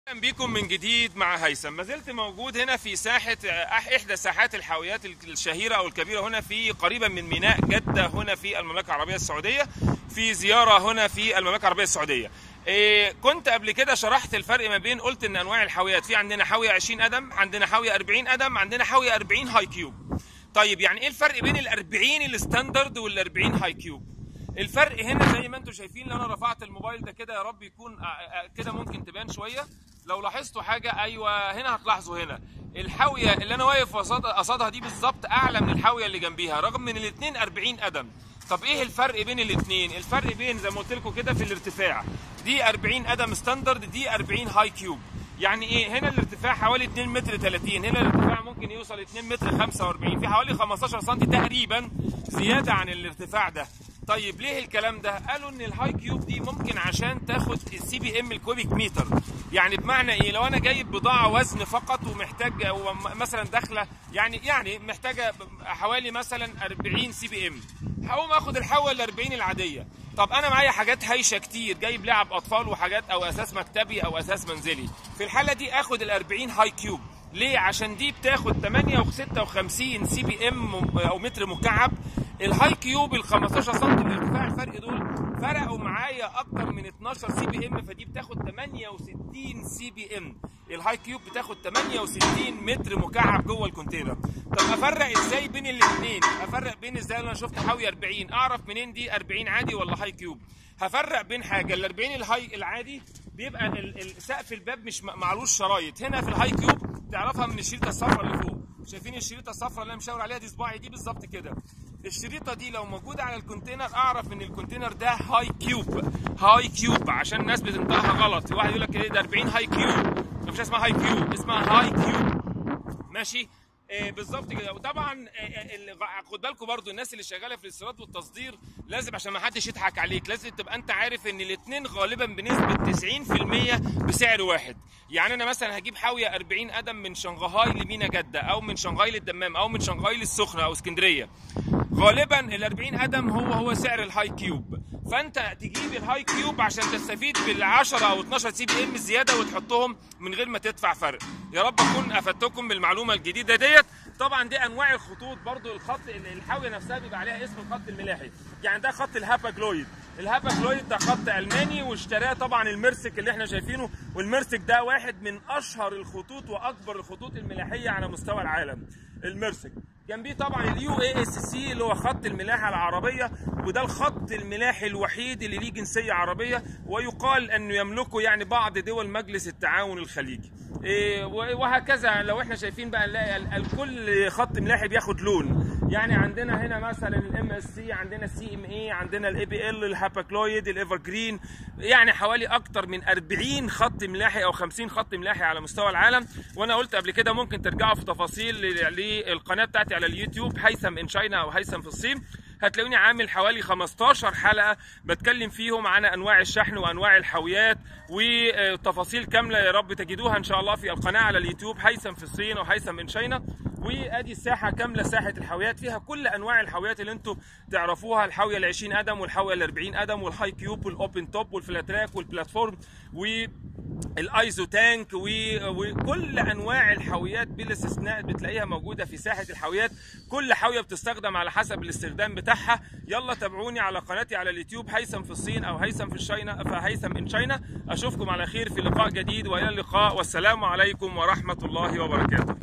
اهلا بكم من جديد مع هيثم ما زلت موجود هنا في ساحه أح- احدى ساحات الحاويات الشهيره او الكبيره هنا في قريبا من ميناء جده هنا في المملكه العربيه السعوديه في زياره هنا في المملكه العربيه السعوديه إيه كنت قبل كده شرحت الفرق ما بين قلت ان انواع الحاويات في عندنا حاويه 20 قدم عندنا حاويه 40 قدم عندنا حاويه 40 هاي كيوب طيب يعني ايه الفرق بين ال 40 الستاندرد وال 40 هاي كيوب الفرق هنا زي ما انتم شايفين لو انا رفعت الموبايل ده كده يا رب يكون آه، آه، كده ممكن تبان شويه لو لاحظتوا حاجه ايوه هنا هتلاحظوا هنا الحاويه اللي انا واقف قصاد- قصادها دي بالظبط اعلى من الحاويه اللي جنبيها رغم من الاثنين 40 قدم طب ايه الفرق بين الاثنين الفرق بين زي ما قلت لكم كده في الارتفاع دي 40 قدم ستاندرد دي 40 هاي كيوب يعني ايه هنا الارتفاع حوالي 2 متر 30 هنا الارتفاع ممكن يوصل 2 متر 45 في حوالي 15 سم تقريبا زياده عن الارتفاع ده طيب ليه الكلام ده قالوا ان الهاي كيوب دي ممكن عشان تاخد السي بي ام الكوبيك متر يعني بمعنى ايه لو انا جايب بضاعه وزن فقط ومحتاج أو م- مثلا داخله يعني يعني محتاجه حوالي مثلا 40 سي بي ام هقوم اخد الحاويه ال 40 العاديه طب انا معايا حاجات هايشه كتير جايب لعب اطفال وحاجات او اساس مكتبي او اساس منزلي في الحاله دي اخد ال 40 هاي كيوب ليه عشان دي بتاخد 8 و56 سي بي ام او متر مكعب الهاي كيوب ال 15 سم الارتفاع الفرق دول فرقوا معايا اكتر من 12 سي بي ام فدي بتاخد 68 سي بي ام الهاي كيوب بتاخد 68 متر مكعب جوه الكونتينر طب افرق ازاي بين الاثنين افرق بين ازاي لو انا شفت حاوي 40 اعرف منين دي 40 عادي ولا هاي كيوب هفرق بين حاجه ال 40 الهاي العادي بيبقى ال- ال- سقف الباب مش م- معلوش شرايط هنا في الهاي كيوب تعرفها من الشريطه الصفراء اللي فوق شايفين الشريطه الصفراء اللي انا مشاور عليها دي صباعي دي بالظبط كده الشريطه دي لو موجوده على الكونتينر اعرف ان الكونتينر ده هاي كيوب هاي كيوب عشان الناس بتنطقها غلط في واحد يقول لك ايه ده 40 هاي كيوب مفيش اسمها هاي كيوب اسمها هاي كيوب ماشي آه بالظبط كده وطبعا آه آه، اللي غ- خد بالكم برضو الناس اللي شغاله في الاستيراد والتصدير لازم عشان ما حدش يضحك عليك لازم تبقى انت عارف ان الاثنين غالبا بنسبه 90% بسعر واحد يعني انا مثلا هجيب حاويه 40 قدم من شنغهاي لمينا جده او من شنغهاي للدمام او من شنغهاي للسخنه او اسكندريه غالبا ال 40 قدم هو هو سعر الهاي كيوب فانت تجيب الهاي كيوب عشان تستفيد بال 10 او 12 سي بي ام الزياده وتحطهم من غير ما تدفع فرق يا رب اكون افدتكم بالمعلومه الجديده ديت طبعا دي انواع الخطوط برضو الخط الحاويه نفسها بيبقى عليها اسم الخط الملاحي يعني ده خط الهاباجلويد الهاباجلويد ده خط الماني واشتراه طبعا المرسك اللي احنا شايفينه والمرسك ده واحد من اشهر الخطوط واكبر الخطوط الملاحيه على مستوى العالم المرسك جنبيه طبعا اليو اي اس سي اللي هو خط الملاحه العربيه وده الخط الملاحي الوحيد اللي ليه جنسيه عربيه ويقال انه يملكه يعني بعض دول مجلس التعاون الخليجي إيه وهكذا لو احنا شايفين بقى نلاقي ال- ال- كل خط ملاحي بياخد لون يعني عندنا هنا مثلا الام اس سي عندنا السي ام اي عندنا الاي بي ال الهاباكلويد الايفر جرين يعني حوالي اكتر من 40 خط ملاحي او 50 خط ملاحي على مستوى العالم وانا قلت قبل كده ممكن ترجعوا في تفاصيل ل- للقناه بتاعتي على اليوتيوب هيثم ان شاينا او هيثم في الصين هتلاقوني عامل حوالي 15 حلقه بتكلم فيهم عن انواع الشحن وانواع الحاويات وتفاصيل كامله يا رب تجدوها ان شاء الله في القناه على اليوتيوب هيثم في الصين وهيثم ان شاينا وادي الساحه كامله ساحه الحاويات فيها كل انواع الحاويات اللي انتم تعرفوها الحاويه ال 20 قدم والحاويه ال 40 قدم والهاي كيوب والاوبن توب والفلاتراك والبلاتفورم والايزو تانك و... وكل انواع الحاويات بلا استثناء بتلاقيها موجوده في ساحه الحاويات كل حاويه بتستخدم على حسب الاستخدام بتاعها يلا تابعوني على قناتي على اليوتيوب هيثم في الصين او هيثم في الشاينا فهيثم ان شاينا اشوفكم على خير في لقاء جديد والى اللقاء والسلام عليكم ورحمه الله وبركاته